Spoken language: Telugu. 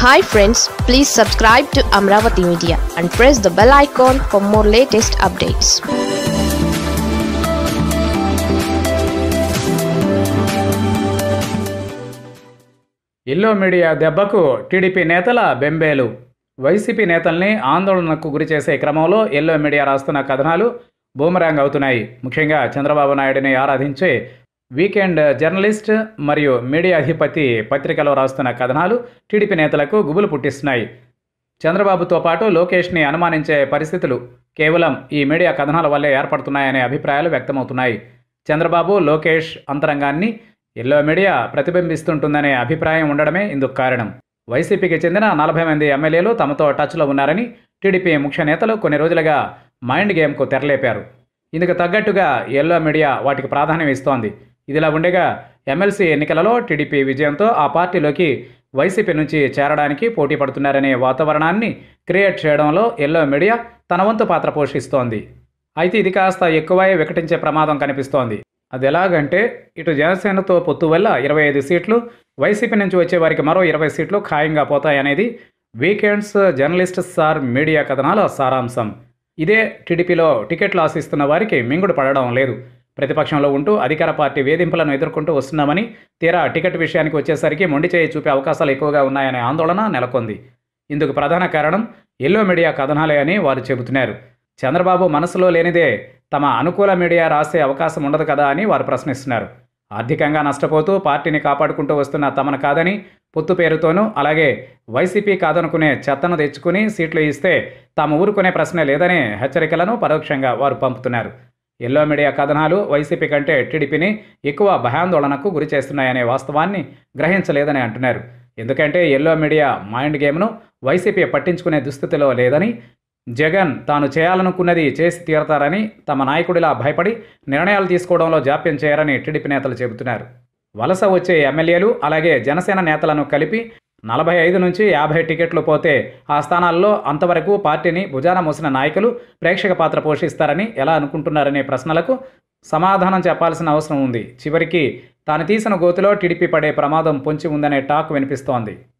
hi friends please subscribe to Amaravati media and press the bell icon for more latest updates ఇల్లో మీడియా దెబ్బకు టీడీపీ నేతల బెంబేలు వైసీపీ నేతల్ని ఆందోళనకు గురిచేసే క్రమంలో ఎల్లో మీడియా రాస్తున్న కథనాలు బూమరాంగ్ అవుతున్నాయి ముఖ్యంగా చంద్రబాబు నాయుడిని ఆరాధించే వీకెండ్ జర్నలిస్ట్ మరియు మీడియా అధిపతి పత్రికలో రాస్తున్న కథనాలు టీడీపీ నేతలకు గుబులు పుట్టిస్తున్నాయి చంద్రబాబుతో పాటు లోకేష్ని అనుమానించే పరిస్థితులు కేవలం ఈ మీడియా కథనాల వల్లే ఏర్పడుతున్నాయనే అభిప్రాయాలు వ్యక్తమవుతున్నాయి చంద్రబాబు లోకేష్ అంతరంగాన్ని ఎల్లో మీడియా ప్రతిబింబిస్తుంటుందనే అభిప్రాయం ఉండడమే ఇందుకు కారణం వైసీపీకి చెందిన నలభై మంది ఎమ్మెల్యేలు తమతో టచ్లో ఉన్నారని టీడీపీ ముఖ్య నేతలు కొన్ని రోజులుగా మైండ్ గేమ్కు తెరలేపారు ఇందుకు తగ్గట్టుగా ఎల్లో మీడియా వాటికి ప్రాధాన్యం ఇస్తోంది ఇదిలా ఉండగా ఎమ్మెల్సీ ఎన్నికలలో టీడీపీ విజయంతో ఆ పార్టీలోకి వైసీపీ నుంచి చేరడానికి పోటీ పడుతున్నారనే వాతావరణాన్ని క్రియేట్ చేయడంలో ఎల్లో మీడియా తన వంతు పాత్ర పోషిస్తోంది అయితే ఇది కాస్త ఎక్కువై వికటించే ప్రమాదం కనిపిస్తోంది అది ఎలాగంటే ఇటు జనసేనతో పొత్తు వల్ల ఇరవై ఐదు సీట్లు వైసీపీ నుంచి వచ్చే వారికి మరో ఇరవై సీట్లు ఖాయంగా పోతాయనేది వీకెండ్స్ జర్నలిస్ట్ సార్ మీడియా కథనాల సారాంశం ఇదే టీడీపీలో టికెట్లు ఆశిస్తున్న వారికి మింగుడు పడడం లేదు ప్రతిపక్షంలో ఉంటూ అధికార పార్టీ వేధింపులను ఎదుర్కొంటూ వస్తున్నామని తీరా టికెట్ విషయానికి వచ్చేసరికి మొండి చేయి చూపే అవకాశాలు ఎక్కువగా ఉన్నాయనే ఆందోళన నెలకొంది ఇందుకు ప్రధాన కారణం ఎల్లో మీడియా కథనాలే అని వారు చెబుతున్నారు చంద్రబాబు మనసులో లేనిదే తమ అనుకూల మీడియా రాసే అవకాశం ఉండదు కదా అని వారు ప్రశ్నిస్తున్నారు ఆర్థికంగా నష్టపోతూ పార్టీని కాపాడుకుంటూ వస్తున్న తమను కాదని పొత్తు పేరుతోనూ అలాగే వైసీపీ కాదనుకునే చెత్తను తెచ్చుకుని సీట్లు ఇస్తే తాము ఊరుకునే ప్రశ్నే లేదనే హెచ్చరికలను పరోక్షంగా వారు పంపుతున్నారు ఎల్లో మీడియా కథనాలు వైసీపీ కంటే టీడీపీని ఎక్కువ భయాందోళనకు గురి చేస్తున్నాయనే వాస్తవాన్ని గ్రహించలేదని అంటున్నారు ఎందుకంటే ఎల్లో మీడియా మైండ్ గేమ్ను వైసీపీ పట్టించుకునే దుస్థితిలో లేదని జగన్ తాను చేయాలనుకున్నది చేసి తీరతారని తమ నాయకుడిలా భయపడి నిర్ణయాలు తీసుకోవడంలో జాప్యం చేయరని టీడీపీ నేతలు చెబుతున్నారు వలస వచ్చే ఎమ్మెల్యేలు అలాగే జనసేన నేతలను కలిపి నలభై ఐదు నుంచి యాభై టికెట్లు పోతే ఆ స్థానాల్లో అంతవరకు పార్టీని భుజాన మోసిన నాయకులు ప్రేక్షక పాత్ర పోషిస్తారని ఎలా అనుకుంటున్నారనే ప్రశ్నలకు సమాధానం చెప్పాల్సిన అవసరం ఉంది చివరికి తాను తీసిన గోతిలో టీడీపీ పడే ప్రమాదం పొంచి ఉందనే టాక్ వినిపిస్తోంది